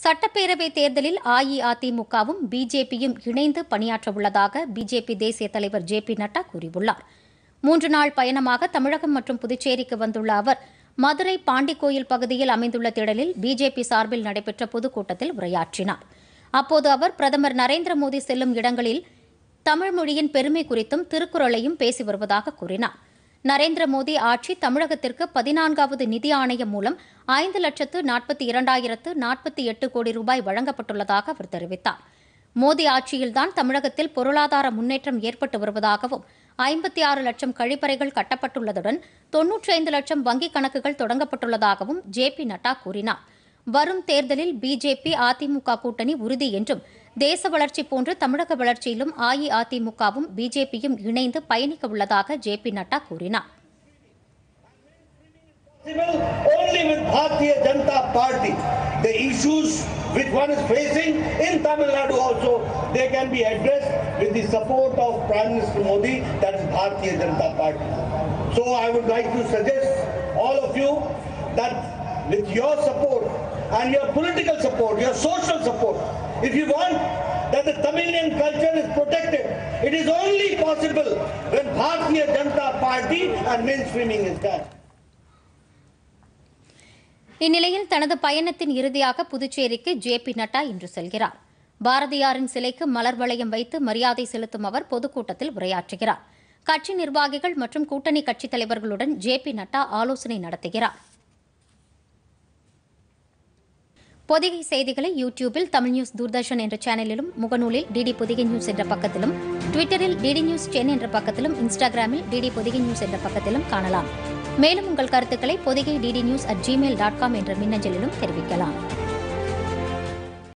சட்டப்பேரவை தேர்தலில் அஇஅதிமுகவும் பிஜேபியும் இணைந்து பணியாற்ற உள்ளதாக பிஜேபி தேசிய தலைவர் ஜே பி நட்டா கூறியுள்ளார் மூன்று நாள் பயணமாக தமிழகம் மற்றும் புதுச்சேரிக்கு வந்துள்ள அவர் மதுரை பாண்டிக்கோயில் பகுதியில் அமைந்துள்ள திடலில் பிஜேபி சார்பில் நடைபெற்ற பொதுக்கூட்டத்தில் உரையாற்றினார் அப்போது அவர் பிரதமர் நரேந்திர மோடி செல்லும் இடங்களில் தமிழ் மொழியின் பெருமை குறித்தும் திருக்குறளையும் பேசி வருவதாக கூறினார் நரேந்திர மோடி ஆட்சி தமிழகத்திற்கு பதினான்காவது நிதி ஆணையம் மூலம் ஐந்து லட்சத்து நாற்பத்தி இரண்டாயிரத்து நாற்பத்தி எட்டு கோடி ரூபாய் வழங்கப்பட்டுள்ளதாக அவர் தெரிவித்தார் மோடி ஆட்சியில்தான் தமிழகத்தில் பொருளாதார முன்னேற்றம் ஏற்பட்டு வருவதாகவும் ஐம்பத்தி ஆறு லட்சம் கழிப்பறைகள் கட்டப்பட்டுள்ளதுடன் தொன்னூற்றி ஐந்து லட்சம் வங்கிக் கணக்குகள் தொடங்கப்பட்டுள்ளதாகவும் ஜே பி நட்டா கூறினார் வரும் தேர்தலில் பிஜேபி அதிமுக கூட்டணி உறுதி என்றும் தேச வளர்ச்சி போன்று தமிழக வளர்ச்சியிலும் அஇஅதிமுகவும் பிஜேபியும் இணைந்து பயணிக்க உள்ளதாக ஜே பி நட்டா கூறினார் possible only with Bharatiya Janata Party. The issues which one is facing in Tamil Nadu also, they can be addressed with the support of Prime Minister Modi, that is Bharatiya Janata Party. So I would like to suggest all of you that with your support and your political support, your social support, if you want that the Tamilian culture is protected, it is only possible when Bharatiya Janata Party and mainstreaming is done. இந்நிலையில் தனது பயணத்தின் இறுதியாக புதுச்சேரிக்கு J P Nadda இன்று செல்கிறார் பாரதியாரின் சிலைக்கு மலர் வளையம் வைத்து மரியாதை செலுத்தும் அவர் பொதுக்கூட்டத்தில் உரையாற்றுகிறார் கட்சி நிர்வாகிகள் மற்றும் கூட்டணி கட்சித் தலைவர்களுடன் ஜே பி நட்டா ஆலோசனை நடத்துகிறார் பொதிகை செய்திகளை யூடியூபில் தமிழ் நியூஸ் தூர்தர்ஷன் என்ற சேனலிலும் முகநூலில் டிடி பொதிகை நியூஸ் என்ற பக்கத்திலும் ட்விட்டரில் டிடி நியூஸ் டென் என்ற பக்கத்திலும் இன்ஸ்டாகிராமில் டிடி பொதிகை நியூஸ் என்ற பக்கத்திலும் காணலாம் மேலும் உங்கள் கருத்துக்களை Podhigai DD news at Gmail dot com என்ற மின்னஞ்சலிலும் தெரிவிக்கலாம்